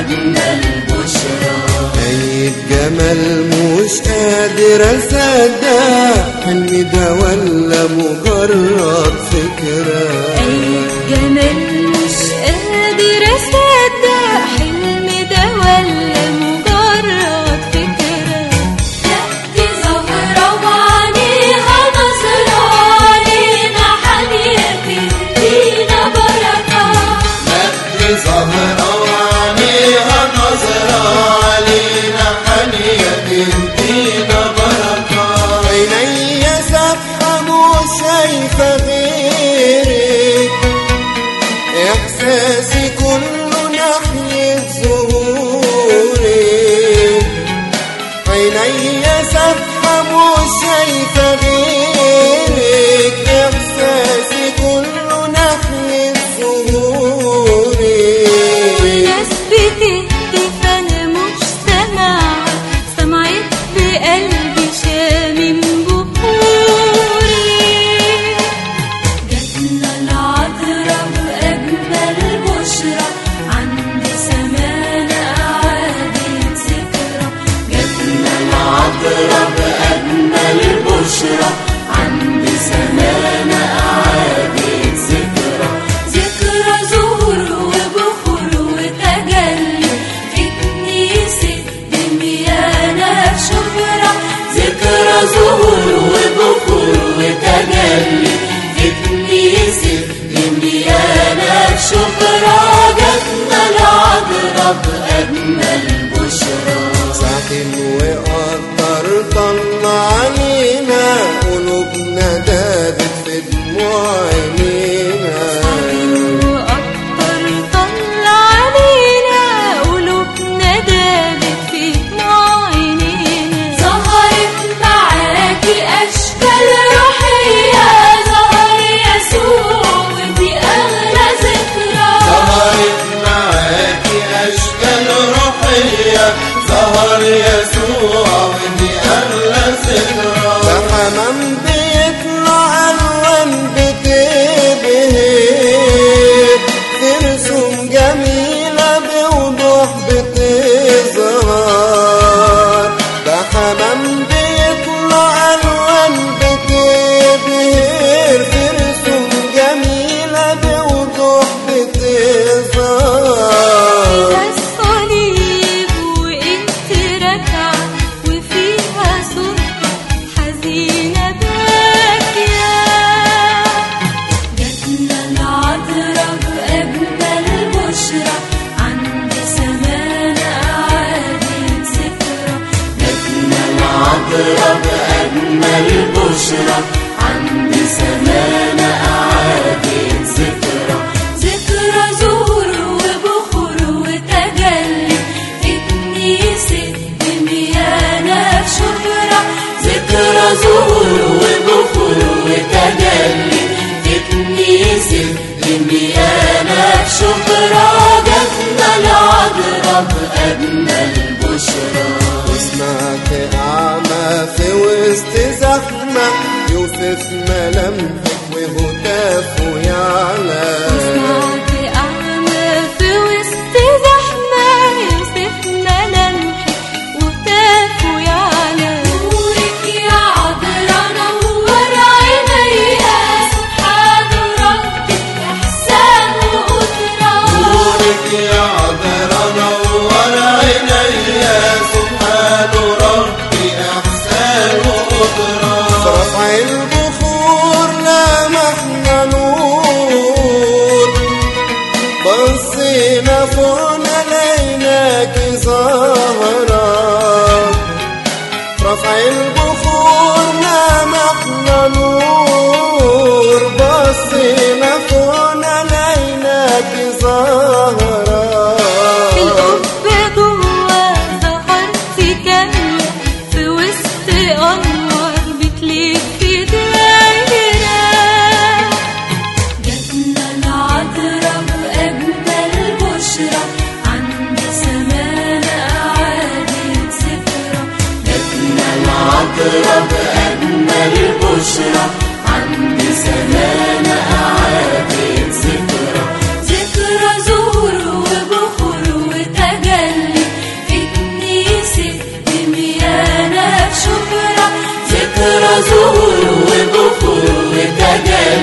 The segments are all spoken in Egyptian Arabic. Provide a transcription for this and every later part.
أجمل بشرى أي جمال مش قادر أصدق حلمي ده ولا مجرد فكرة أي جمال مش قادر أصدق حلمي ده ولا مجرد فكرة لا دي زهرة وعليها نظرة علينا حنية تدينا بركة مجد زهرة وعليها نظرة علينا حنية تدينا بركة عيني صفحة مش شايفة غيرك إحساسي كله ناحية ظهورك عيني صفحة مش شايفة غيرك إحساسي كله ناحية ظهورك ناس بتهتف أنا مش سامعة سمعت بقلبي شامم بخوري جاتنا العذرة بأجمل بشرى عند سمانا أعادت ذكرى جاتنا العذرة بأجمل بشرى عند سمانا أعادت ذكرى ذكرى زهور وبخور وتجلي في كنيسة دميانا شهرة ذكرى زهور وبخور وتجلي في كنيسة دميانا شهرة جاتنا العذرة بأجمل بشرى ساحل وقدر طلع علينا قلوبنا دابت في دموع عينينا وأكتر طلع علينا قلوبنا دابت في دموع عينينا ظهرت معاكي أشكال روحية ظهر يسوع ودي أغلى ذكرى ظهرت معاكي أشكال روحية ظهر يسوع ودي أغلى ذكرى ده حمام بيطلع ألوان بتبهر في رسوم جميلة بوضوح بتظهر ده حمام بيطلع ألوان بتبهر في رسوم جميلة بوضوح بتظهر الصليب وانت راكعة وفيها صورتك حزينة باكية جاتنا العذرة بأجمل بشرى عند سمانا أعادت ذكرى جاتنا العذرة بأجمل بشرى عند سمانا أعادت ذكرى ذكرى زهور وبخور وتجلي في كنيسة دميانا شهرة ذكرى زهور وبخور وتجلي في كنيسة دميانا شهرة جاتنا العذرة بأجمل بشرى وسمعت أعمى في وسط زحمة يوسف ملامحك وهتاف ويعلى سمعت أعمى في وسط زحمة يوسف ملامحي وهتاف ويعلى نورك يا عذرا نور عينيا سبحان ربك إحسان وقدرة نورك يا عذرا نور عيني سبحان ربي أحسان وقدرة رفع البخور لمحنا نور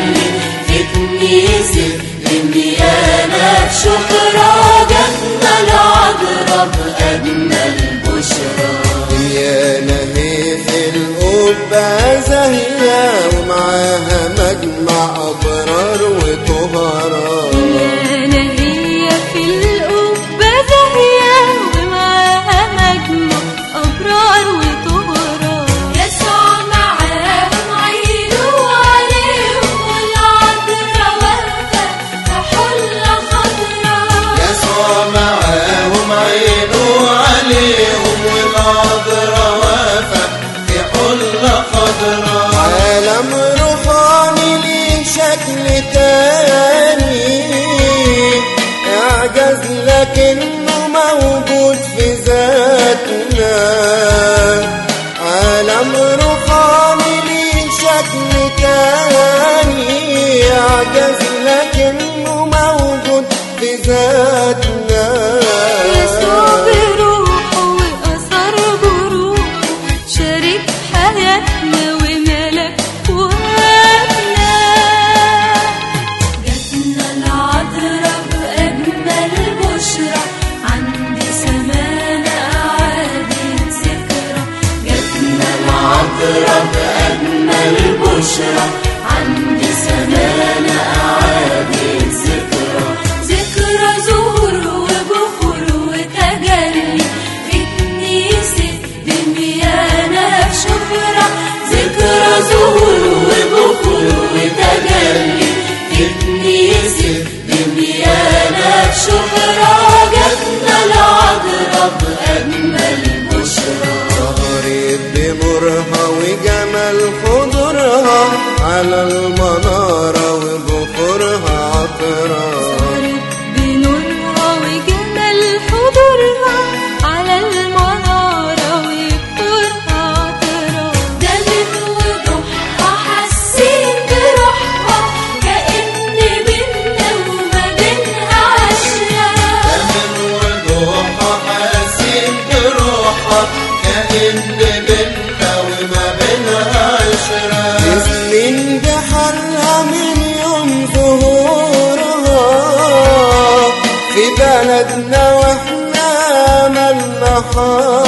تجلي في كنيسة دميانة شكرا جاتنا العذراء بأجمل بشرى يا نهي في القبة زاهية ومعاها مجمع أبرار وطهرات أنا هي في القبة زاهية ومعاها مجمع أبرار وطهران يسوع معاهم عينوا عليهم والعذراء واقفة كحلة خضراء يسوع معاهم عينه عليهم والعذراء واقفة في حلة خضراء عالم روحاني ليه شكل تاني إعجاز لكنه موجود في ذاتنا عالم روحاني ليه شكل تاني إعجاز لكنه موجود في ذاتنا يسوع بروحه وأثر بروحه شارك حياتنا وملك وهاتنا جاتنا العذراء بأجمل بشرى عند سمانا عادت ذكرى جاتنا العذراء بأجمل بشرى عند سمانا عادت ذكرى ذكرى زهور وبخور وتجلي في كنيسة دميانة شكرا ذكرى زهور وبخور وتجلي في كنيسة دميانة شكرا جاتنا العذراء بأجمل بشرى ظهرت بنورها وجمال خضرها على المنارة وبخورها عطرها صارت بنورها وجمال حضورها على المنارة ويكترها عطرها دمت وضحها حاسين بروحها كأن بينا وما بينها عشرة من وضوحها حاسين بروحها كأن بينها وما بينها عشرة سنين بحالها من يوم ظهورها في بلدنا واحنا مالنا حال